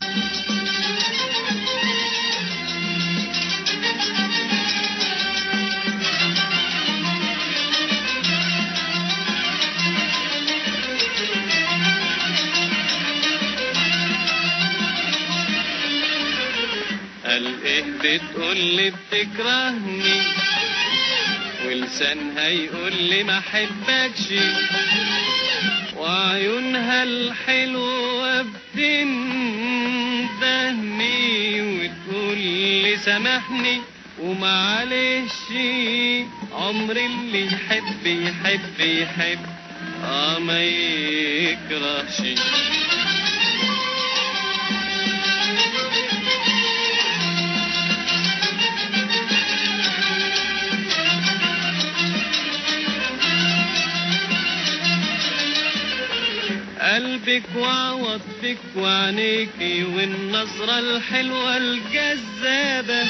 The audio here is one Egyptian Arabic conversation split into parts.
قال ايه بتقول لي بتكرهني ولسانها يقول لي ما احبكش وعيونها الحلوة بتندهني وتقول لي سامحني ومعلش عمر اللي يحب يحب يحب اه ما يكرهش قلبك وعوضتك وعينيكي والنظرة الحلوة الجذابة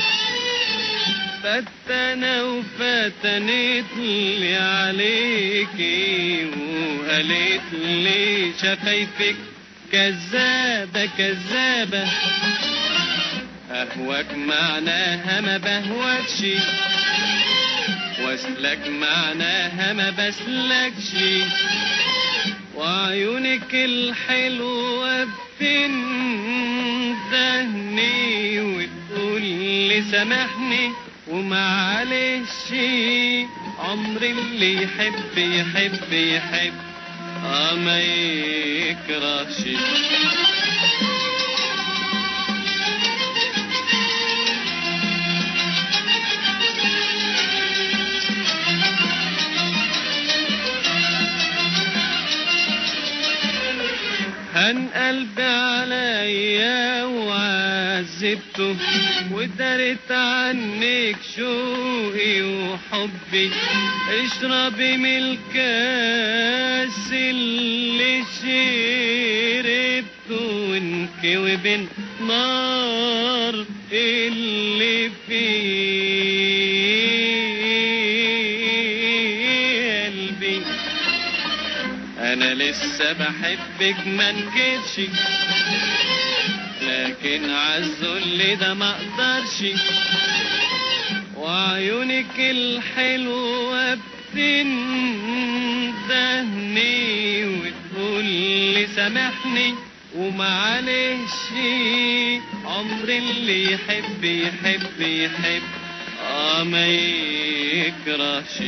فتنا وفتنت لي عليكي وقالت لي شفايفك كذابة كذابة أهواك معناها ما بهواكش واسلك معناها ما بسلكش وعيونك الحلوة بتندهني وتقول لي سامحني ومعلش عمر اللي يحب يحب يحب اه ما يكرهش هن قلبي عليا وعذبته ودارت عنك شوقي وحبي اشربي من الكاس اللي شربته وانكوي بين نار اللي في قلبي انا لسه بحبك ما نكدش لكن عالذل ده ما اقدرش وعيونك الحلوة بتندهني وتقول لي سامحني ومعلش عمر اللي يحب يحب يحب اه ما يكرهش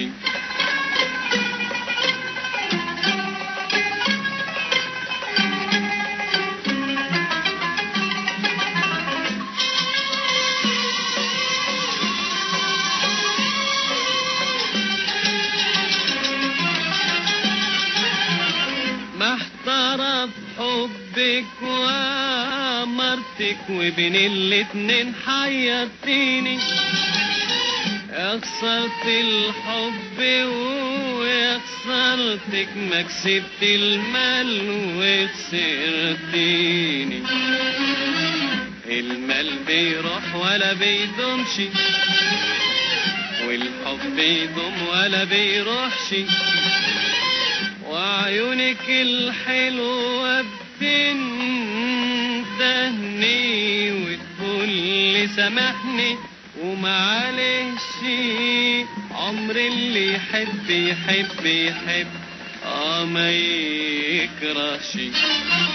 محتارة في حبك وعمرتك وبين الاتنين حيرتيني يا خسرت الحب ويا خسرتك ما كسبت المال وخسرتيني المال بيروح ولا بيدومش والحب يدوم ولا بيروحش وعيونك الحلوة بتندهني وتقول لي سامحني ومعلش عمر اللي يحب يحب يحب اه ما يكرهش